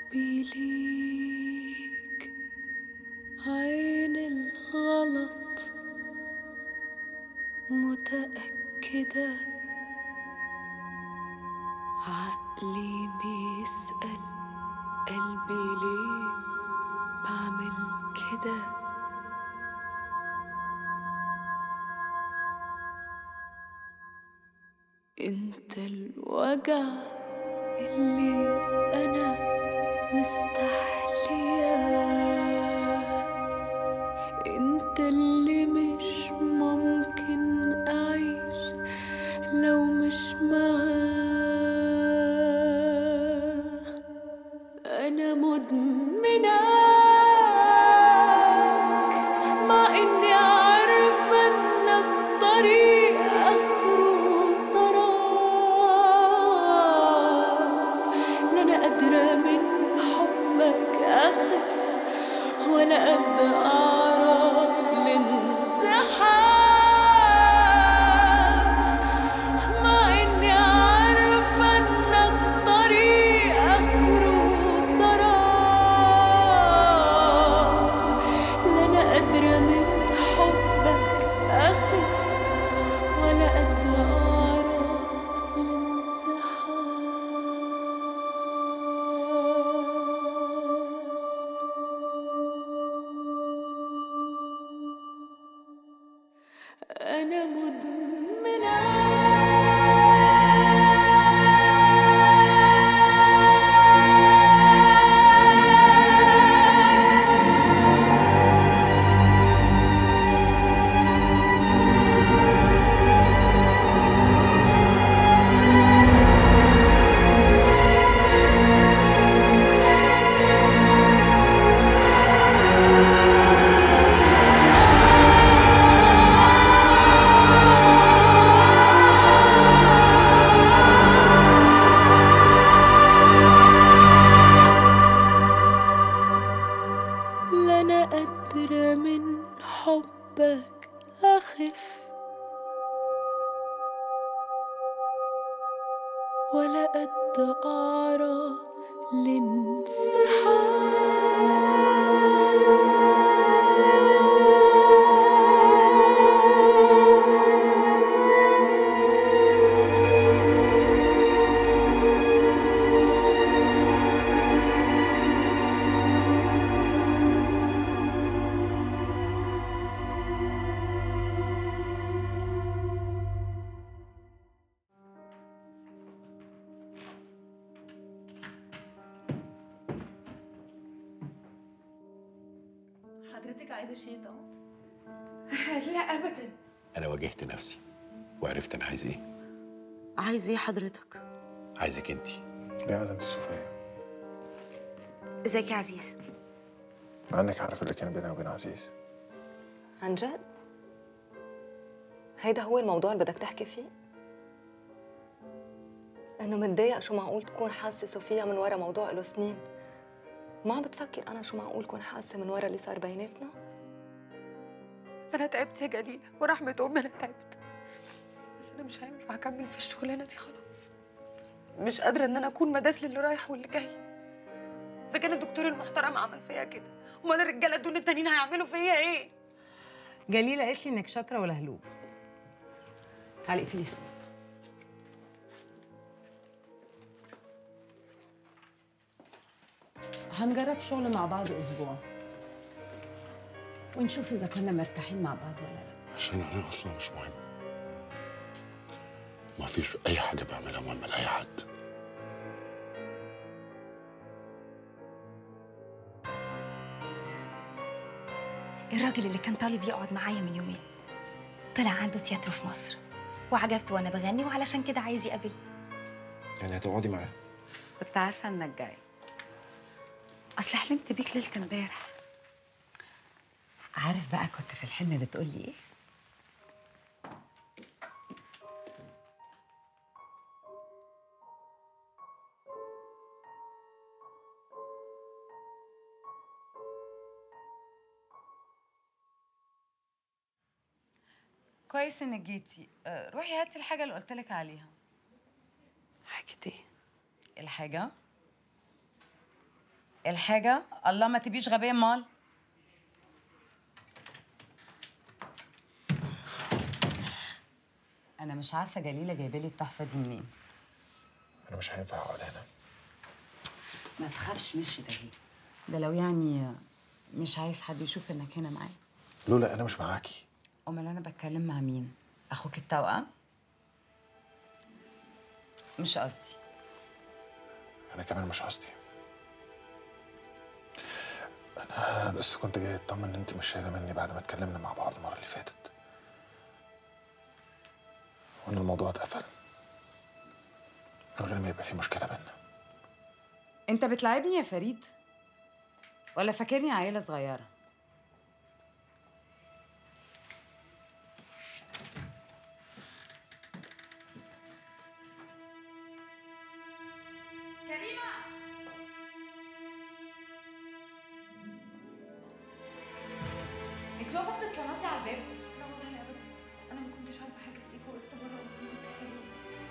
حبي ليك عين الغلط متأكدة عقلي بيسأل قلبي ليه بعمل كده انت الوجع اللي انا مستحلياه انت اللي مش ممكن اعيش لو مش معاه انا مدمناك مع اني عارفه انك طريق اخره سراب لا انا قادره من حبك اخف ولا قد اعرف الانسحاب مع اني عارفه انك طريق اخره سراب لا انا قادره من حبك اخف ولا قد اعرض الانسحاب أنا مدمنة لا أنا قادرة من حبك أخف ولا قد أعرض لانسحاب حضرتك عايزة شيء طنط؟ لا ابدا انا واجهت نفسي وعرفت انا عايز ايه عايز ايه حضرتك عايزك انت ليه عزمتي صوفيا؟ ازيك يا عزيز مع انك عارف اللي كان بينها وبين عزيز عن جد؟ هيدا هو الموضوع اللي بدك تحكي فيه؟ انه متضايق شو معقول تكون حاسة صوفيا من ورا موضوع له سنين ما عم بتفكر انا شو معقول كون حاسة من ورا اللي صار بيناتنا؟ أنا تعبت يا جليلة ورحمة أمي أنا تعبت بس أنا مش هينفع أكمل في الشغلانة دي خلاص مش قادرة إن أنا أكون مداس للي رايح واللي جاي إذا كان الدكتور المحترم عمل فيا كده أمال الرجالة دول التانيين هيعملوا فيا إيه؟ جليلة قالت لي انك شاطره ولا هلوب تعالي اقفلي السوس هنجرب شغل مع بعض اسبوع ونشوف اذا كنا مرتاحين مع بعض ولا لا عشان انا اصلا مش مهم ما فيش اي حاجه بعملها مهمه لاي حد الراجل اللي كان طالب يقعد معايا من يومين طلع عنده تياترو في مصر وعجبته وانا بغني وعلشان كده عايز يقابلني يعني هتقعدي معاه كنت عارفه انك جاي اصل حلمت بيك ليله امبارح عارف بقى كنت في الحلم بتقولي ايه كويس انك جيتي آه، روحي هاتي الحاجه اللي قلت لك عليها حاجه ايه الحاجه الحاجة الله ما تبيش غبية مال أنا مش عارفة جليلة جايبة لي التحفة دي منين انا مش هينفع اقعد هنا ما تخافش مشي ده هي. ده لو يعني مش عايز حد يشوف إنك هنا معايا لولا انا مش معاكي أمال أنا بتكلم مع مين؟ أخوك التوأم؟ مش قصدي انا كمان مش قصدي انا بس كنت جاي اطمن ان انت مش شايله مني بعد ما اتكلمنا مع بعض المره اللي فاتت وان الموضوع اتقفل من غير ما يبقى في مشكله بينا أنت بتلعبني يا فريد؟ ولا فاكرني عيلة صغيرة؟ انت واقفه بتتصنطي على الباب لا والله ابدا انا ما كنتش عارفه حاجه ايه فوقفت بره قلت ممكن تحتاجيني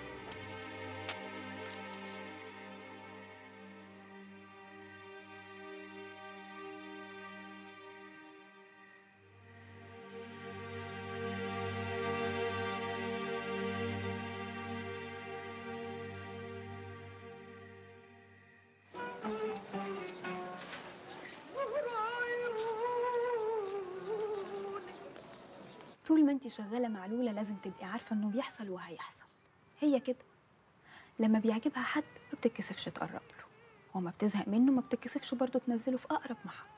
طول ما انت شغاله مع لولا لازم تبقي عارفه انه بيحصل وهيحصل هي كده لما بيعجبها حد ما بتتكسفش تقرب له وما بتزهق منه ما بتتكسفش برضه تنزله في اقرب محط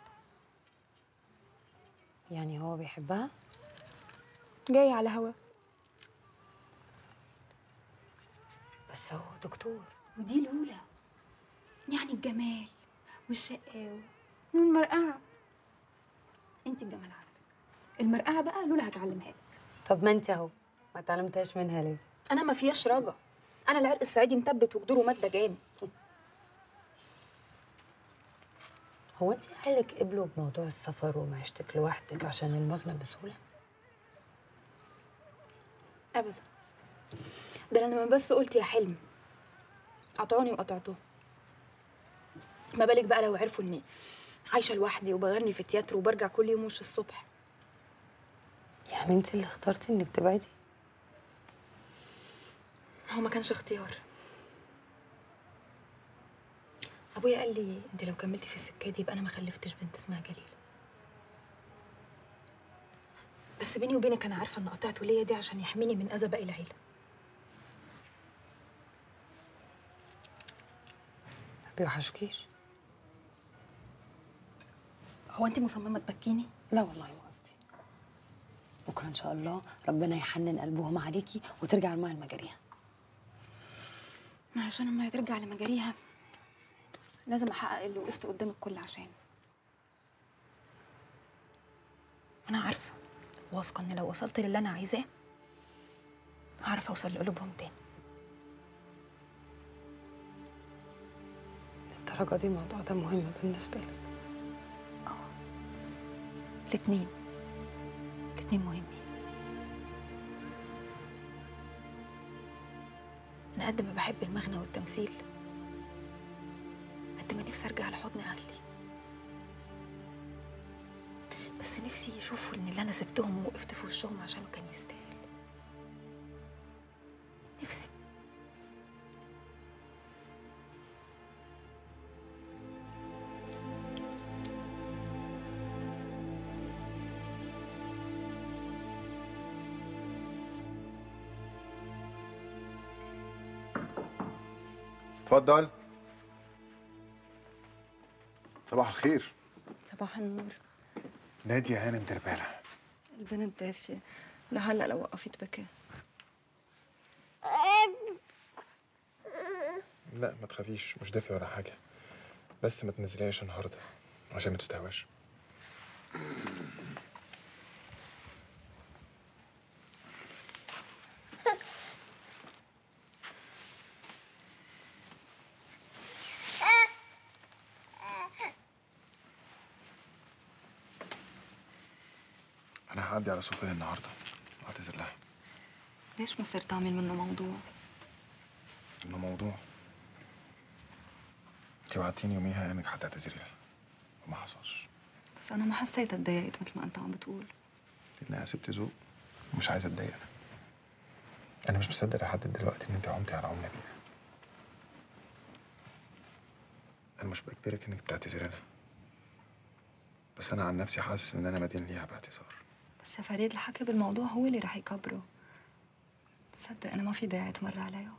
يعني هو بيحبها جاي على هوا بس هو دكتور ودي لولا يعني الجمال والشقاوة والمرقعة انت الجمال عندك المرقعة بقى لولا هتعلمها لك طب ما انت اهو ما اتعلمتهاش منها ليه انا ما فيهاش رجا انا العرق الصعيدي مثبت وجدوره ماده جامد هو انت اهلك قبلوا بموضوع السفر ومعيشتك لوحدك عشان المغنى بسهوله ابدا ده انا لما بس قلت يا حلم قطعوني وقطعته ما بالك بقى لو عرفوا اني عايشه لوحدي وبغني في التياترو وبرجع كل يوم وش الصبح يعني انت اللي اخترتي انك تبعدي هو ما كانش اختيار ابويا قال لي انت لو كملتي في السكه دي يبقى انا ما خلفتش بنت اسمها جليله بس بيني وبينك انا عارفه ان قطعته ليا دي عشان يحميني من اذى باقي العيله ما بيوحشوكيش هو انت مصممه تبكيني لا والله ما قصدي بكره ان شاء الله ربنا يحنن قلبهم عليكي وترجع المايه لمجاريها ما عشان اما ترجع لمجاريها لازم احقق اللي وقفت قدام الكل عشان انا عارفه واثقه ان لو وصلت للي انا عايزاه هعرف اوصل لقلوبهم تاني للدرجه دي الموضوع ده مهم بالنسبه لك الاتنين الاتنين مهمين أنا قد ما بحب المغنى والتمثيل قد ما نفسي أرجع لحضن أهلي بس نفسي يشوفوا إن اللي أنا سبتهم ووقفت في وشهم عشانه كان يستاهل نفسي اتفضل صباح الخير صباح النور نادية هانم دربالة البنت دافيه لهلا لو وقفت بكى لا ما تخافيش مش دافي ولا حاجة بس ما تنزليهاش النهاردة عشان ما تستهواش أنا هعدي على صوفيا النهاردة أعتذر لها ليش مصير تعمل منه موضوع إنه موضوع انت وعدتيني يوميها انك هتعتذري لها وما حصلش بس انا ما حسيت اتضايقت مثل ما انت عم بتقول لانها ست ذوق ومش عايزه اتضايق انا انا مش مصدق لحد دلوقتي ان انت عمتي على ام نبيله انا مش بجبرك انك تعتذري لها بس انا عن نفسي حاسس ان انا مدين ليها باعتذار بس يا فريد الحكي بالموضوع هو اللي رح يكبره تصدق انا ما في داعي تمر عليها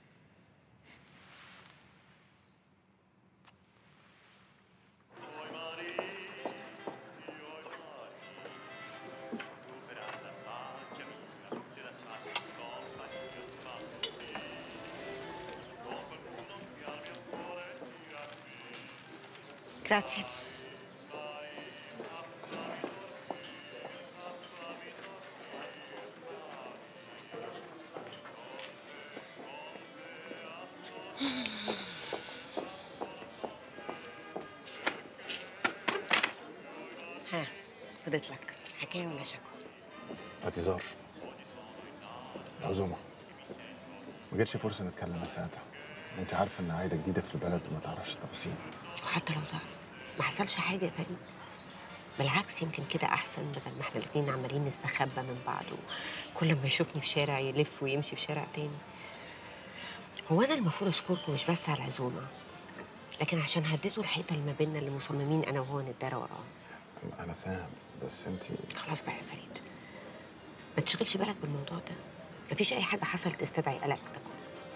Grazie. ها فضيت لك حكايه ولا شكوى اعتذار عزومه ما جاتش فرصه نتكلم ساعتها وانت عارفه ان عايده جديده في البلد وما تعرفش التفاصيل وحتى لو تعرف ما حصلش حاجه يا فريد بالعكس يمكن كده احسن بدل ما احنا الاتنين عمالين نستخبى من بعض وكل ما يشوفني في شارع يلف ويمشي في شارع تاني هو انا المفروض اشكركم مش بس على العزومه لكن عشان هديتوا الحيطه اللي ما بيننا اللي مصممين انا وهو نتدارى وراها انا فاهم بس انت خلاص بقى يا فريد ما تشغلش بالك بالموضوع ده مفيش اي حاجه حصلت تستدعي قلق ده كله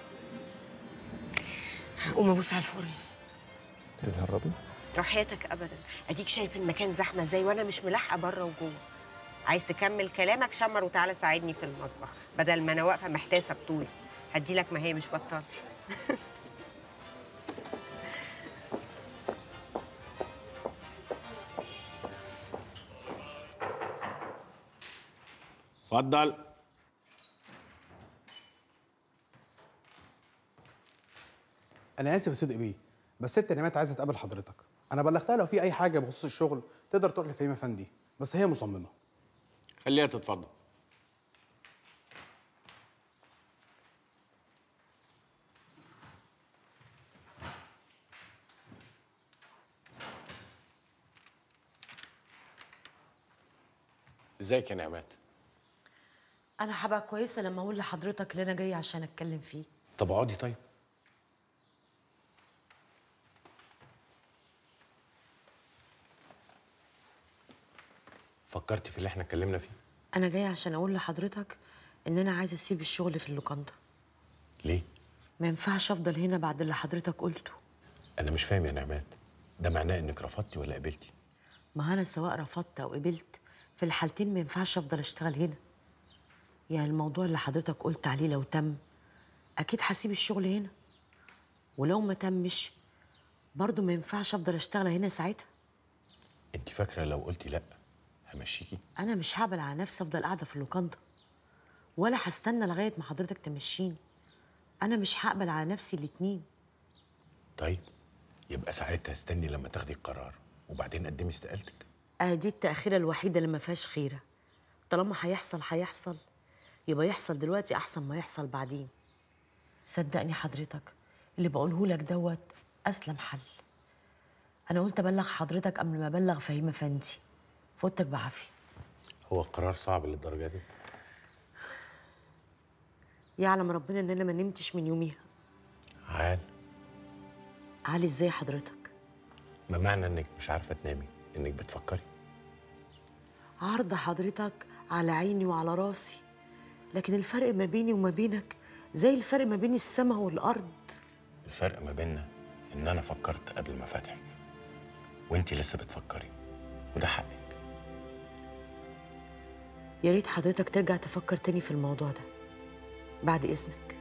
هقوم ابص على الفرن تتهربي وحياتك ابدا اديك شايف المكان زحمه ازاي وانا مش ملاحقه بره وجوه عايز تكمل كلامك شمر وتعالى ساعدني في المطبخ بدل ما انا واقفه محتاسه بطولي هدي لك ما هي مش بطال اتفضل انا اسف يا صدق بيه بس ست نعمات عايزه تقابل حضرتك انا بلغتها لو في اي حاجه بخصوص الشغل تقدر تروح لفهيم افندي بس هي مصممه خليها تتفضل ازيك يا نعمات انا هبقى كويسه لما اقول لحضرتك اللي انا جايه عشان اتكلم فيه طب اقعدي طيب فكرتي في اللي احنا اتكلمنا فيه انا جايه عشان اقول لحضرتك ان انا عايزه اسيب الشغل في اللوكاندا ليه ما ينفعش افضل هنا بعد اللي حضرتك قلته انا مش فاهم يا نعمات ده معناه انك رفضتي ولا قبلتي ما انا سواء رفضت او قبلت في الحالتين ما ينفعش افضل اشتغل هنا يعني الموضوع اللي حضرتك قلت عليه لو تم اكيد هسيب الشغل هنا ولو ما تمش برضه ما ينفعش افضل اشتغل هنا ساعتها انت فاكره لو قلتي لا همشيكي انا مش هقبل على نفسي افضل قاعده في اللوكاندا ولا هستنى لغايه ما حضرتك تمشيني انا مش هقبل على نفسي الاتنين طيب يبقى ساعتها استني لما تاخدي القرار وبعدين قدمي استقالتك اه دي التأخيرة الوحيدة اللي ما فيهاش خيرة طالما هيحصل هيحصل يبقى يحصل دلوقتي أحسن ما يحصل بعدين صدقني حضرتك اللي بقوله لك دوت أسلم حل أنا قلت أبلغ حضرتك قبل ما أبلغ فهيم أفندي فوتك بعافية هو القرار صعب للدرجه دي يعلم ربنا إن أنا ما نمتش من يوميها عال علي إزاي حضرتك ما معنى انك مش عارفه تنامي انك بتفكري عرض حضرتك على عيني وعلى راسي لكن الفرق ما بيني وما بينك زي الفرق ما بين السماء والأرض الفرق ما بيننا ان انا فكرت قبل ما فاتحك وانت لسه بتفكري وده حقك يا ريت حضرتك ترجع تفكر تاني في الموضوع ده بعد إذنك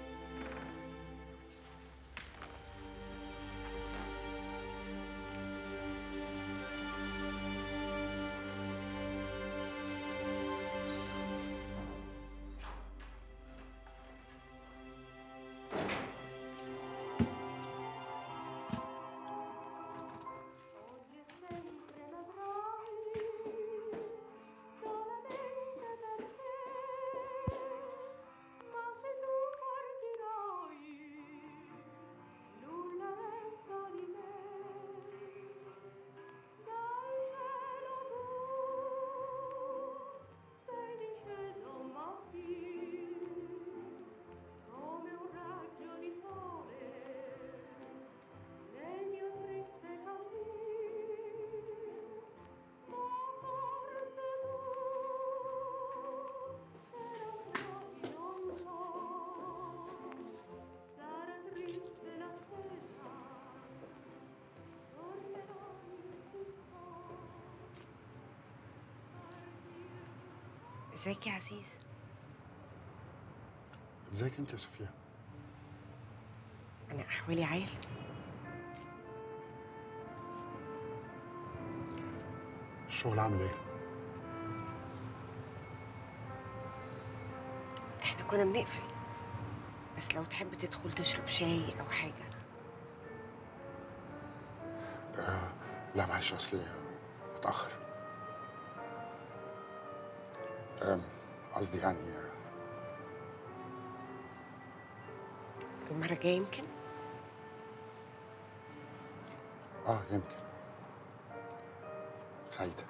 ازيك يا عزيز ازيك انت يا صفيه انا احوالي عال الشغل عامل ايه احنا كنا بنقفل بس لو تحب تدخل تشرب شاي او حاجه آه لا معلش اصلي متاخر آم، قصدي يعني آه، المره الجايه يمكن اه يمكن سعيدة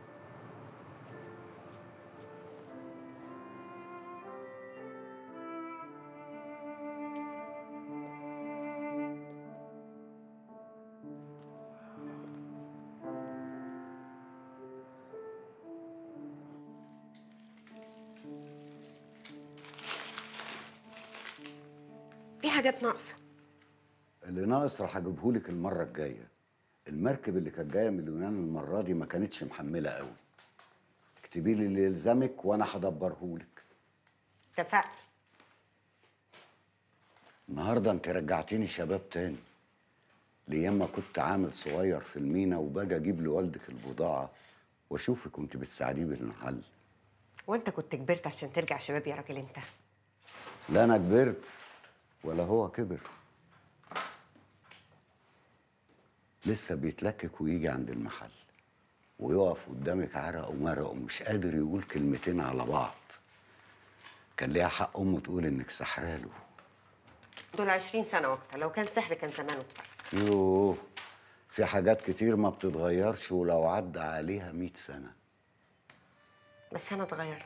في حاجات ناقصه اللي ناقص راح اجيبهولك المره الجايه المركب اللي كانت جايه من اليونان المره دي ما كانتش محمله قوي اكتبي لي اللي يلزمك وانا هدبرهولك اتفقنا النهارده انت رجعتيني شباب تاني ليام ما كنت عامل صغير في المينا وباجي اجيب لوالدك البضاعه واشوفك وانت بتساعديه بالمحل وانت كنت كبرت عشان ترجع شباب يا راجل انت لا انا كبرت ولا هو كبر لسه بيتلكك ويجي عند المحل ويقف قدامك عرق ومرق ومش قادر يقول كلمتين على بعض كان ليها حق امه تقول انك سحراله دول 20 سنه واكتر لو كان سحر كان زمانه اتفك يوه في حاجات كتير ما بتتغيرش ولو عدى عليها مئة سنة بس انا اتغيرت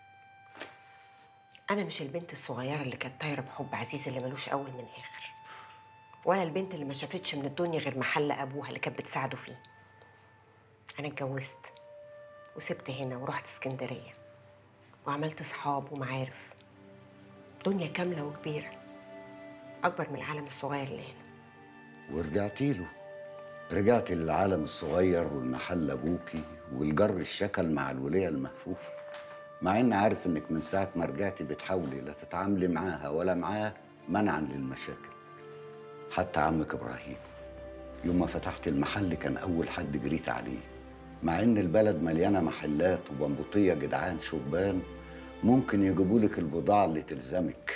انا مش البنت الصغيره اللي كانت طايره بحب عزيز اللي ملوش اول من اخر ولا البنت اللي ما شافتش من الدنيا غير محل ابوها اللي كانت بتساعده فيه انا اتجوزت وسبت هنا ورحت اسكندريه وعملت صحاب ومعارف دنيا كامله وكبيره اكبر من العالم الصغير اللي هنا ورجعتي له رجعتي للعالم الصغير والمحل ابوكي والجر الشكل مع الولية المهفوفة مع اني عارف انك من ساعة ما رجعتي بتحاولي لا تتعاملي معاها ولا معاه منعا للمشاكل حتى عمك ابراهيم يوم ما فتحت المحل كان اول حد جريت عليه مع ان البلد مليانه محلات وبنبوطيه جدعان شبان ممكن يجيبوا لك البضاعه اللي تلزمك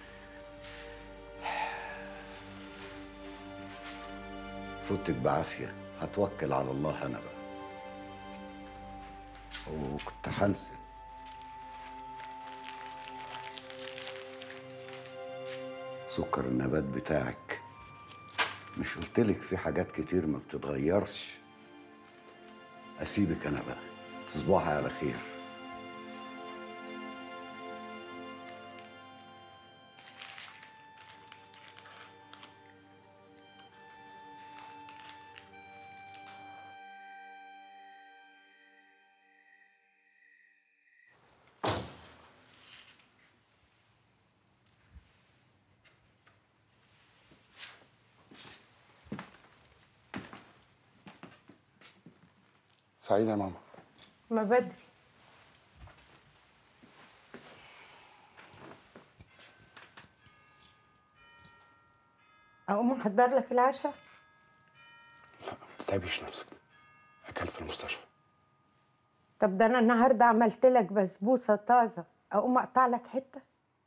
فوتك بعافيه هتوكل على الله انا بقى وكنت هنسى سكر النبات بتاعك مش قلتلك في حاجات كتير ما بتتغيرش اسيبك انا بقى تصبحي على خير سعيدة يا ماما ما بدري اقوم احضر لك العشاء ما تتعبيش نفسك اكلت في المستشفى طب ده انا النهارده عملت لك بسبوسه طازه اقوم اقطع لك حته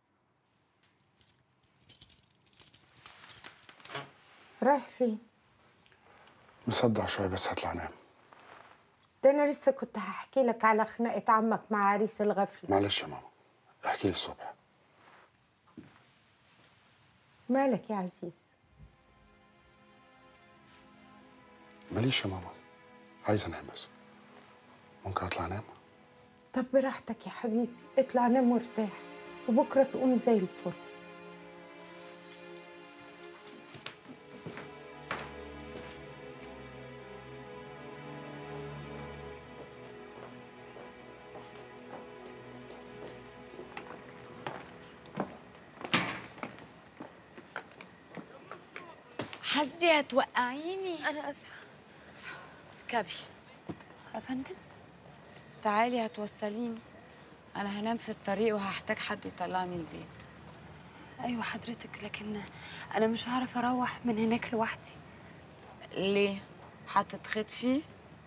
رايح فين مصدع شوية بس هطلع انام ده انا لسه كنت هحكي لك على خناقه عمك مع عريس الغفله معلش يا ماما احكي لي الصبح مالك يا عزيز ماليش يا ماما عايز انام بس ممكن اطلع انام طب براحتك يا حبيبي اطلع نام وارتاح وبكره تقوم زي الفل حسبي هتوقعيني أنا آسفة كبي يا فندم تعالي هتوصليني انا هنام في الطريق وهحتاج حد يطلعني البيت ايوه حضرتك لكن انا مش هعرف اروح من هناك لوحدي ليه هتتخطفي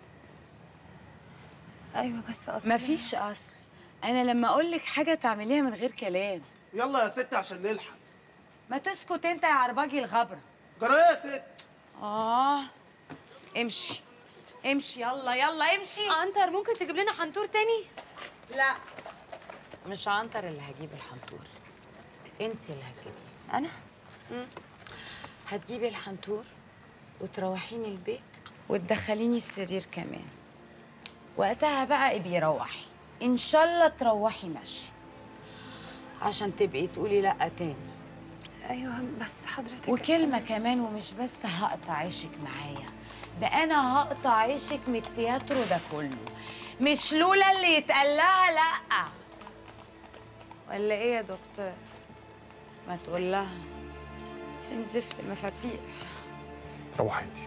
ايوه بس اصل مفيش اصل انا لما اقول لك حاجه تعمليها من غير كلام يلا يا ست عشان نلحق ما تسكت انت يا عرباجي الغبره جرى يا ست اه امشي امشي يلا يلا امشي عنتر ممكن تجيب لنا حنطور تاني لا مش عنتر اللي هجيب الحنطور انت اللي هتجيبيه انا هتجيبي الحنطور وتروحيني البيت وتدخليني السرير كمان وقتها بقى ابقي روحي ان شاء الله تروحي مشي عشان تبقي تقولي لا تاني ايوه بس حضرتك وكلمه كمان ومش بس هقطع عيشك معايا ده انا هقطع عيشك من التياترو ده كله مش لولا اللي يتقال لها لا ولا ايه يا دكتور ما تقول لها فين زفت المفاتيح روحي انت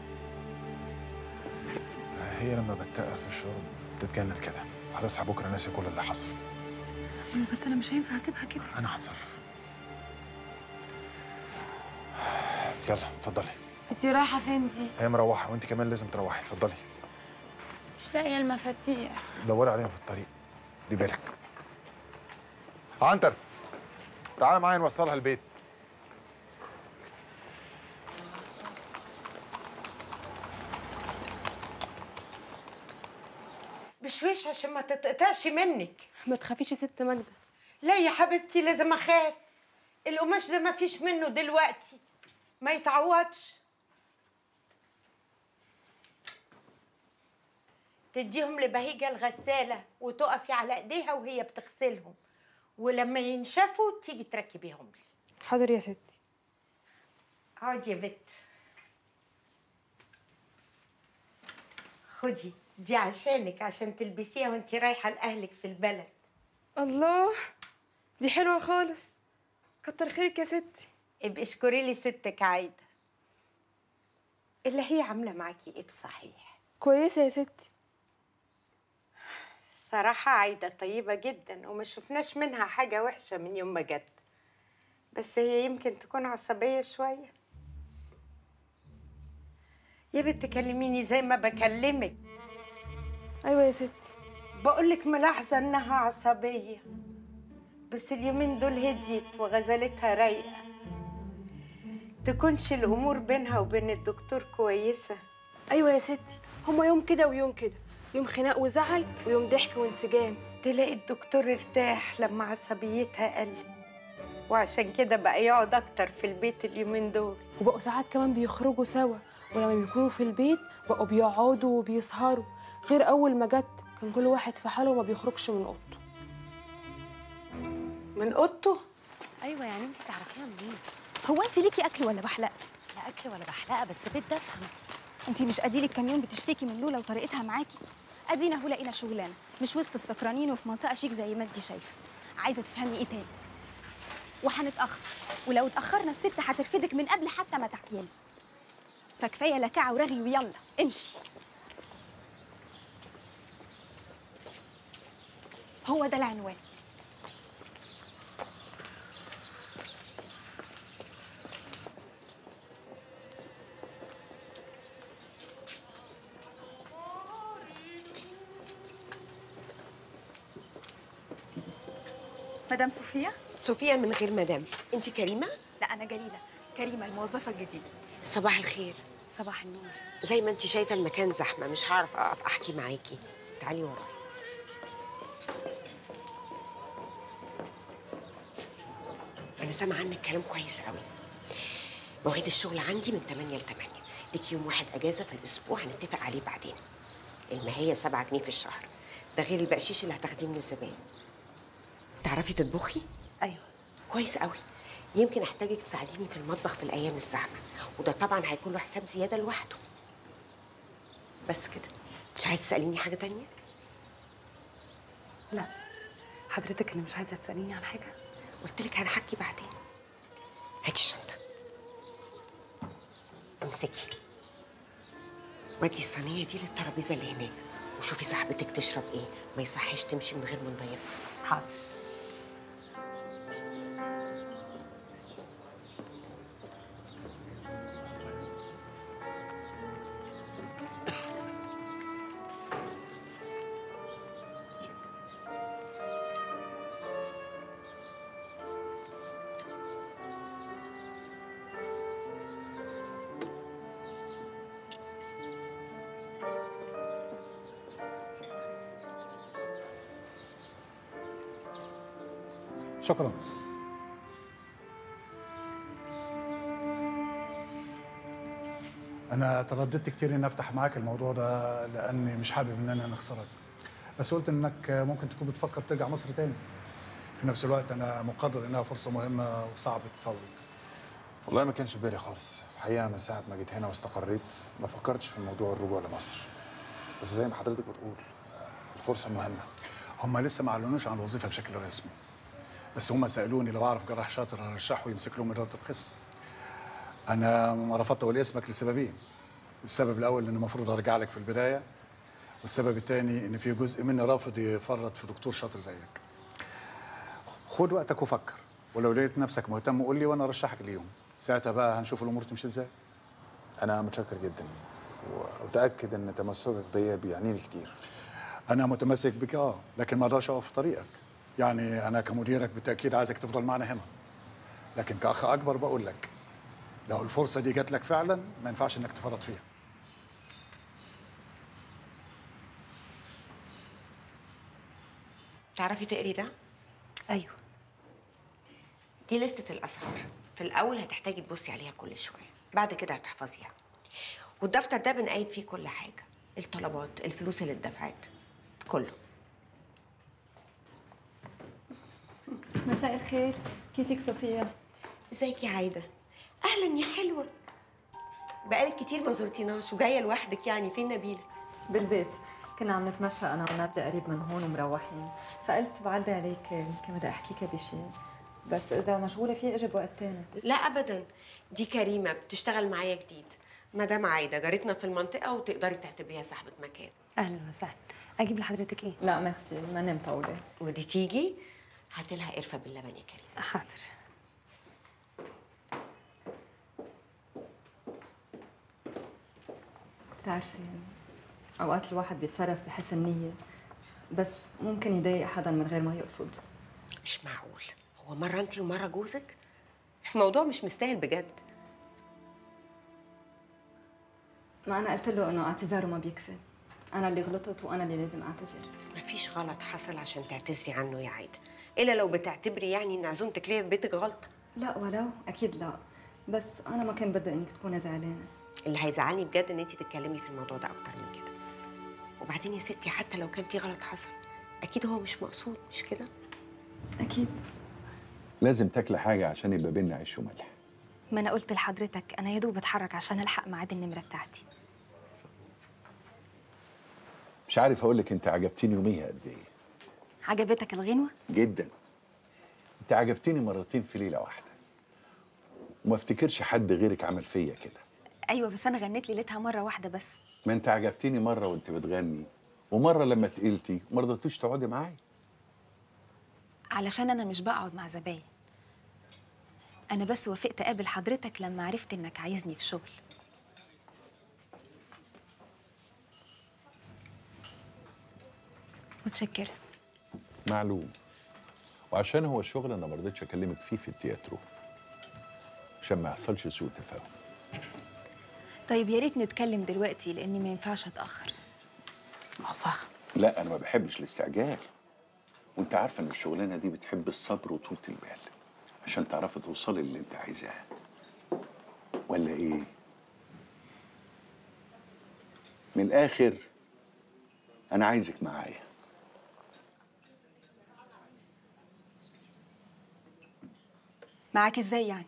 بس هي لما بتقل في الشرب بتتجنن كده هتصحى بكره ناسي كل اللي حصل ايوه بس انا مش هينفع اسيبها كده انا هتصرف يلا اتفضلي انتي رايحه فين دي هي مروحه وانت كمان لازم تروحي اتفضلي مش لاقيه المفاتيح دوري عليها في الطريق دي بالك عنتر تعالى معايا نوصلها البيت بشويش عشان ما تتقطعش منك ما تخافيش يا ست ماجده لا يا حبيبتي لازم اخاف القماش ده ما فيش منه دلوقتي ما يتعوضش تديهم لبهيجة الغسالة وتقفي على ايديها وهي بتغسلهم ولما ينشفوا تيجي تركبيهم لي حاضر يا ستي اقعدي يا بت خدي دي عشانك عشان تلبسيها وانت رايحة لأهلك في البلد الله دي حلوه خالص كتر خيرك يا ستي ابقي اشكري لي ستك عايدة اللي هي عاملة معاكي ايه بصحيح كويسه يا ستي الصراحة عايدة طيبة جدا وما شفناش منها حاجة وحشة من يوم ما جت بس هي يمكن تكون عصبية شوية يا بنت كلميني زي ما بكلمك ايوه يا ستي بقولك ملاحظة انها عصبية بس اليومين دول هديت وغزلتها رايقة تكونش الأمور بينها وبين الدكتور كويسة ايوه يا ستي هما يوم كده ويوم كده يوم خناق وزعل ويوم ضحك وانسجام تلاقي الدكتور ارتاح لما عصبيتها قلت وعشان كده بقى يقعد أكتر في البيت اليومين دول وبقوا ساعات كمان بيخرجوا سوا ولما بيكونوا في البيت بقوا بيقعدوا وبيسهروا غير اول ما جت كان كل واحد في حاله وما بيخرجش من اوضته من اوضته ايوه يعني انت تعرفيها منين هو انت ليكي اكل ولا بحلقه لا اكل ولا بحلقه بس بدي افهم انت مش اديلك كام يوم بتشتكي من لولا وطريقتها معاكي ادينا هو لقينا شغلانه مش وسط السكرانين وفي منطقه شيك زي ما انت شايفه عايزه تفهمي ايه تاني وهنتاخر ولو اتاخرنا الست هترفدك من قبل حتى ما تعيلي فكفايه لكعه ورغي ويلا امشي هو ده العنوان مدام صوفيا صوفيا من غير مدام انت كريمه لا انا جليله كريمه الموظفه الجديده صباح الخير صباح النور زي ما انت شايفه المكان زحمه مش هعرف اقف احكي معاكي تعالي ورايا انا سامعه عنك كلام كويس قوي مواعيد الشغل عندي من 8 ل 8 ليك يوم واحد اجازه في الاسبوع هنتفق عليه بعدين المهيه 7 جنيه في الشهر ده غير البقشيش اللي هتاخديه من الزباين تعرفي تطبخي ايوه كويس قوي يمكن احتاجك تساعديني في المطبخ في الايام الزحمه وده طبعا هيكون له حساب زياده لوحده بس كده مش عايزه تساليني حاجه تانية لا حضرتك اللي مش عايزه تساليني عن حاجه قلت لك هنحكي بعدين هاتي الشنطه امسكي ودي الصينيه دي للترابيزه اللي هناك وشوفي صاحبتك تشرب ايه ما يصحيش تمشي من غير ما نضيفها حاضر شكرا انا ترددت كتير اني افتح معاك الموضوع ده لاني مش حابب ان انا نخسرك بس قلت انك ممكن تكون بتفكر ترجع مصر تاني في نفس الوقت انا مقدر انها فرصه مهمه وصعب تفوت والله ما كانش في بالي خالص الحقيقه من ساعه ما جيت هنا واستقريت ما فكرتش في موضوع الرجوع لمصر بس زي ما حضرتك بتقول الفرصه مهمه هم لسه ما اعلنوش عن الوظيفه بشكل رسمي بس هم سالوني لو اعرف جراح شاطر ارشحه يمسك لهم اداره القسم انا ما رفضت اقول اسمك لسببين السبب الاول ان المفروض ارجع لك في البدايه والسبب الثاني ان في جزء مني رافض يفرط في دكتور شاطر زيك خد وقتك وفكر ولو لقيت نفسك مهتم قول لي وانا ارشحك ليهم ساعتها بقى هنشوف الامور تمشي ازاي انا متشكر جدا ومتاكد ان تمسكك بيا بيعني لي كتير انا متمسك بك اه لكن ما اقدرش اقف في طريقك يعني انا كمديرك بالتاكيد عايزك تفضل معنا هنا لكن كاخ اكبر بقول لك لو الفرصه دي جات لك فعلا ما ينفعش انك تفرط فيها تعرفي تقري ده؟ ايوه دي لستة الأسعار في الأول هتحتاجي تبصي عليها كل شوية بعد كده هتحفظيها والدفتر ده بنقيد فيه كل حاجة الطلبات الفلوس اللي اتدفعت كله مساء الخير كيفك صفية؟ ازيك يا عايدة أهلا يا حلوة بقالك كتير ما زرتيناش وجاية لوحدك يعني فين نبيلة؟ بالبيت كنا عم نتمشى أنا ونادي قريب من هون ومروحين فقلت بعدي عليك يمكن بدي أحكيك بشيء بس إذا مشغولة فيه أجي بوقت تاني لا أبدا دي كريمة بتشتغل معايا جديد مدام عايدة جارتنا في المنطقة وتقدري تعتبريها صاحبة مكان اهلا وسهلا اجيب لحضرتك ايه لا ميرسي ما نمت طولة ودي تيجي هاتي لها قرفة باللبن يا كريم حاضر بتعرفي أوقات الواحد بيتصرف بحسن نية بس ممكن يضايق حدا من غير ما يقصد مش معقول هو مرة انت ومرة جوزك الموضوع مش مستاهل بجد ما أنا قلت له إنه اعتذاره ما بيكفي أنا اللي غلطت وأنا اللي لازم أعتذر مفيش غلط حصل عشان تعتذري عنه يا عايدة إلا لو بتعتبري يعني إن عزومتك ليا في بيتك غلطة لا ولو أكيد لا بس أنا ما كان بدي إنك تكوني زعلانة اللي هيزعلني بجد إن أنت تتكلمي في الموضوع ده أكتر من كده وبعدين يا ستي حتى لو كان في غلط حصل أكيد هو مش مقصود مش كده؟ أكيد لازم تاكلي حاجة عشان يبقى بينا عيش وملح ما انا قلت لحضرتك انا يا دوب بتحرك عشان الحق ميعاد النمره بتاعتي مش عارف اقول لك انت عجبتيني يوميها قد ايه عجبتك الغنوه جدا انت عجبتيني مرتين في ليله واحده وما افتكرش حد غيرك عمل فيا كده ايوه بس انا غنيت ليلتها مره واحده بس ما انت عجبتيني مره وانت بتغني ومره لما تقلتي ما رضيتيش تقعدي معايا علشان انا مش بقعد مع زباين انا بس وافقت اقابل حضرتك لما عرفت انك عايزني في شغل متشكره معلوم وعشان هو الشغل انا ما رضيتش اكلمك فيه في التياترو عشان ما يحصلش سوء تفاهم طيب يا ريت نتكلم دلوقتي لاني ما ينفعش اتاخر أخفخ لا انا ما بحبش الاستعجال وانت عارفه ان الشغلانه دي بتحب الصبر وطولة البال عشان تعرفي توصلي اللي انت عايزاه ولا ايه من الاخر انا عايزك معايا معاك ازاي يعني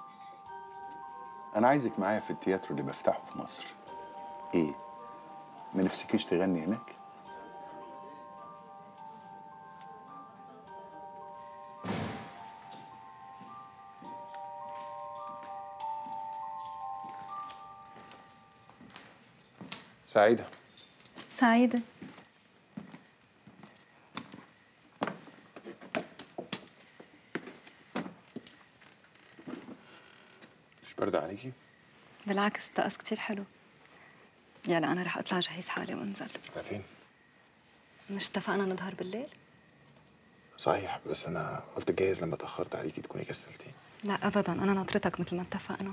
انا عايزك معايا في التياترو اللي بفتحه في مصر ايه ما نفسكيش تغني هناك سعيده سعيدة مش برد عليكي بالعكس الطقس كتير حلو يلا أنا رح أطلع جهز حالي وأنزل على فين مش اتفقنا نظهر بالليل؟ صحيح بس انا قلت جايز لما اتاخرت عليكي تكوني كسلتي لا أبدا أنا ناطرتك مثل ما اتفقنا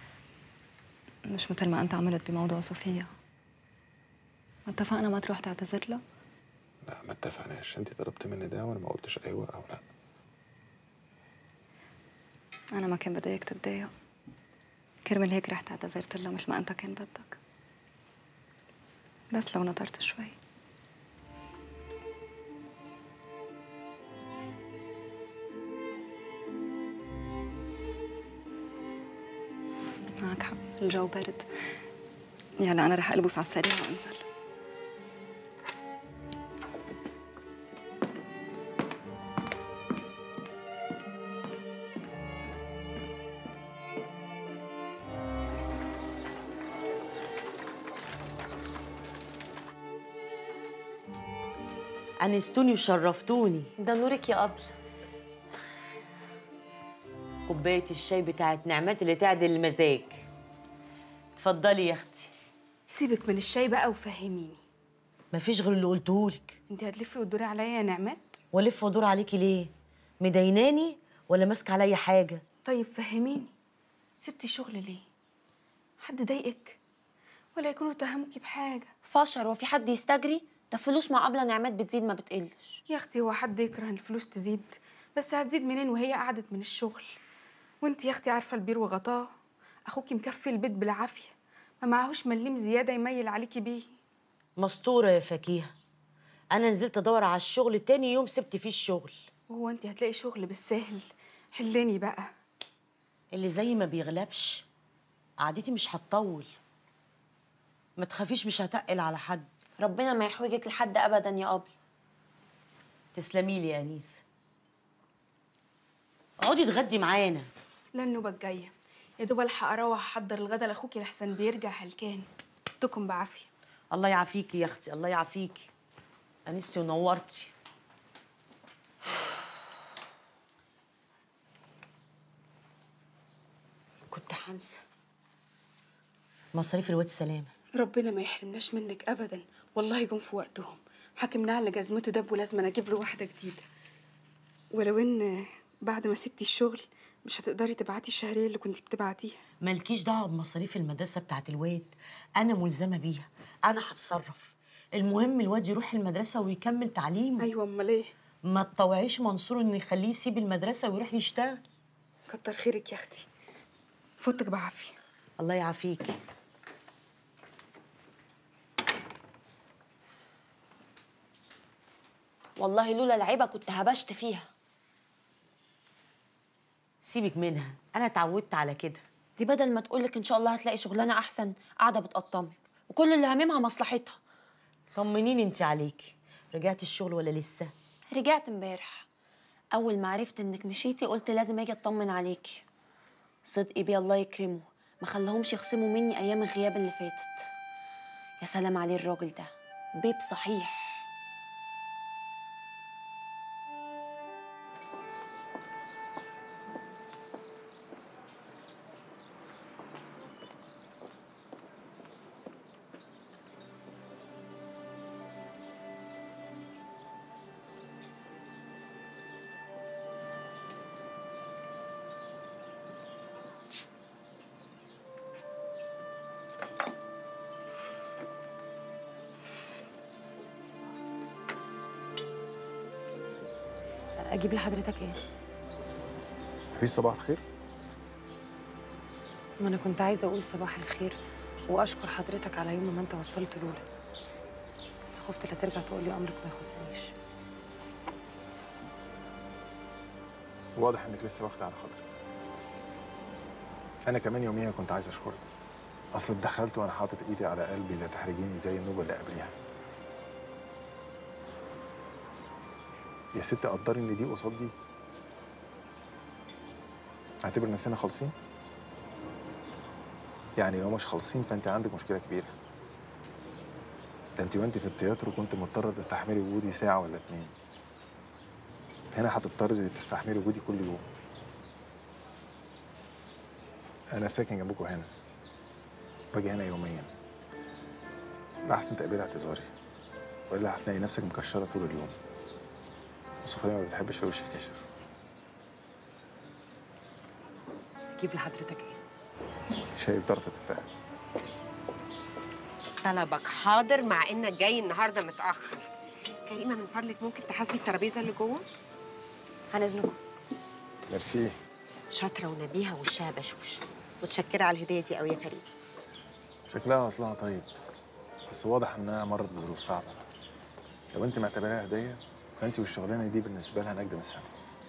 مش مثل ما أنت عملت بموضوع صوفيا ما اتفقنا ما تروح تعتذر له؟ لا ما اتفقناش انت طلبت مني ده وانا ما قلتش ايوه او لا أنا ما كان بدي إياك تتضايق كرمال هيك رحت اعتذرت له مثل ما أنت كان بدك بس لو نطرت شوي معك حق الجو برد يلا أنا رح ألبس على السريع وأنزل أنستوني وشرفتوني ده نورك يا قبل كوباية الشاي بتاعت نعمات اللي تعدل المزاج اتفضلي يا اختي سيبك من الشاي بقى وفهميني مفيش غير اللي قلتهولك انت هتلفي وتدوري عليا يا نعمات والف وادور عليكي ليه مديناني ولا ماسكه عليا حاجه طيب فهميني سبتي الشغل ليه حد ضايقك ولا يكونوا اتهموكي بحاجه فشر هو في حد يستجري ده فلوس مع قبل نعمات بتزيد ما بتقلش يا اختي هو حد يكره ان الفلوس تزيد بس هتزيد منين وهي قعدت من الشغل وانت يا اختي عارفه البير وغطاه اخوكي مكفي البيت بالعافيه ما معهوش مليم زياده يميل عليكي بيه مستوره يا فكيهه انا نزلت ادور على الشغل تاني يوم سبت فيه الشغل وهو انت هتلاقي شغل بالسهل حلني بقى اللي زي ما بيغلبش قعدتي مش هتطول ما تخافيش مش هتقل على حد ربنا ما يحوجك لحد ابدا يا قبل تسلمي لي يا انيس اقعدي اتغدي معانا لا النوبه الجايه يا دوب الحق اروح احضر الغدا لاخوكي لحسن بيرجع هلكان دكم بعافيه الله يعافيكي يا اختي الله يعافيكي انستي ونورتي كنت هنسى مصاريف الواد سلامه ربنا ما يحرمناش منك ابدا والله جم في وقتهم حاكمنا على جزمته دب ولازم أنا اجيب له واحده جديده ولو ان بعد ما سبتي الشغل مش هتقدري تبعتي الشهريه اللي كنت بتبعتيها مالكيش دعوه بمصاريف المدرسه بتاعت الواد انا ملزمه بيها انا هتصرف المهم الواد يروح المدرسه ويكمل تعليمه ايوه امال ايه ما تطوعيش منصور ان يخليه يسيب المدرسه ويروح يشتغل كتر خيرك يا اختي فوتك بعافيه الله يعافيكي والله لولا العيبه كنت هبشت فيها سيبك منها انا اتعودت على كده دي بدل ما تقولك ان شاء الله هتلاقي شغلانه احسن قاعده بتقطمك وكل اللي هاممها مصلحتها طمنيني انت عليكي رجعتي الشغل ولا لسه رجعت امبارح اول ما عرفت انك مشيتي قلت لازم اجي اطمن عليكي صدقي بيه الله يكرمه ما خلاهمش يخصموا مني ايام الغياب اللي فاتت يا سلام عليه الراجل ده بيب صحيح اجيب لحضرتك ايه في صباح الخير ما انا كنت عايزه اقول صباح الخير واشكر حضرتك على يوم ما انت وصلت لولا بس خفت لا ترجع تقول لي امرك ما يخصنيش واضح انك لسه واخده على خاطري انا كمان يوميها كنت عايز اشكرك اصل اتدخلت وانا حاطط ايدي على قلبي لا تحرجيني زي النوبه اللي قبليها يا ست قدري ان دي قصاد دي اعتبر نفسنا خالصين يعني لو مش خالصين فانت عندك مشكله كبيره ده انت وانت في التياترو كنت مضطره تستحملي وجودي ساعه ولا اتنين هنا هتضطري تستحملي وجودي كل يوم انا ساكن جنبكم هنا باجي هنا يوميا احسن تقبلي اعتذاري والا هتلاقي نفسك مكشره طول اليوم صوفيا ما بتحبش الوش الكشر اجيب لحضرتك ايه شاي بطرطة تفاح طلبك حاضر مع انك جاي النهارده متاخر كريمه من فضلك ممكن تحاسبي الترابيزه اللي جوه هنزنكم ميرسي شاطره ونبيهه وشها بشوش متشكره على الهديه دي قوي يا كريم شكلها اصلها طيب بس واضح انها مرت بظروف صعبه لو انت معتبراها هديه فانت والشغلانه دي بالنسبه لها نجده من السنه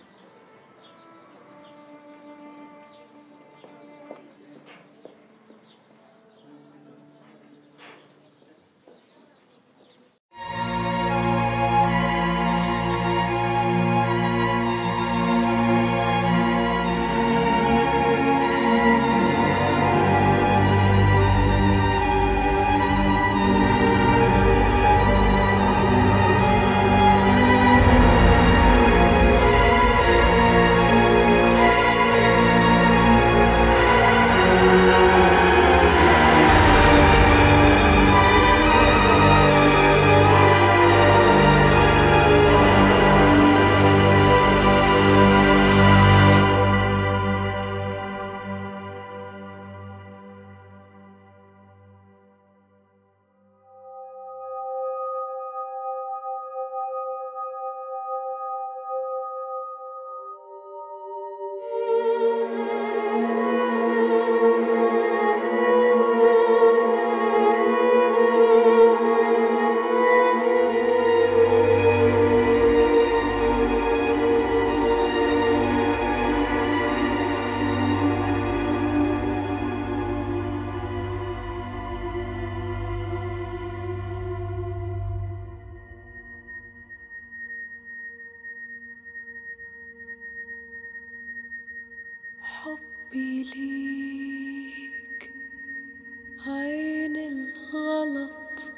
حبي ليك عين الغلط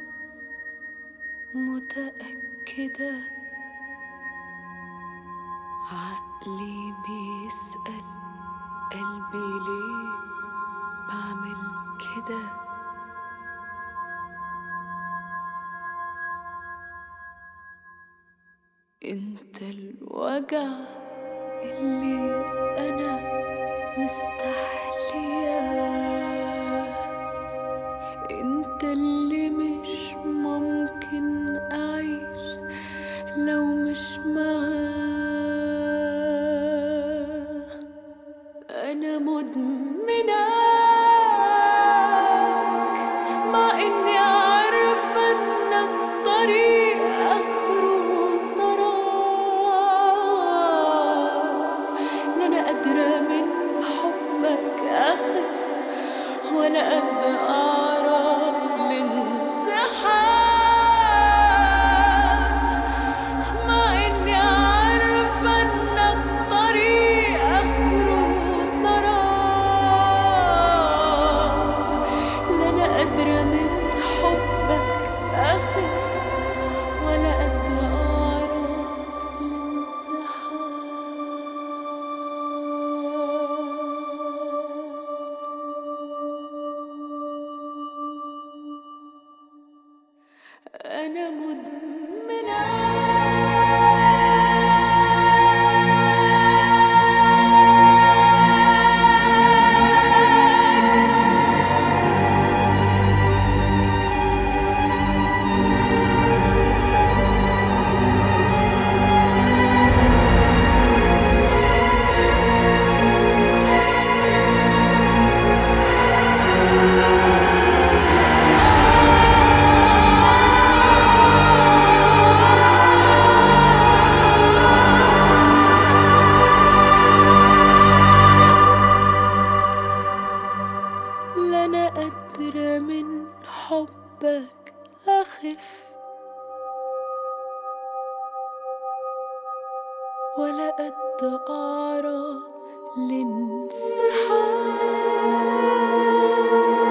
متأكدة عقلي بيسأل قلبي ليه بعمل كده انت الوجع اللي انا مستحلياه انت اللي مش ممكن اعيش لو مش معاه انا مدمناك مع اني عارفه انك طريق اخره سراب لا انا قادره من حبك اخف ولا قد اعرف الانسحاب مع اني عارفه انك طريق اخره سراب لا انا قادره من حبك اخف ولا قد اعرف أنا مدمنة Ah ولا قد أعراض الانسحاب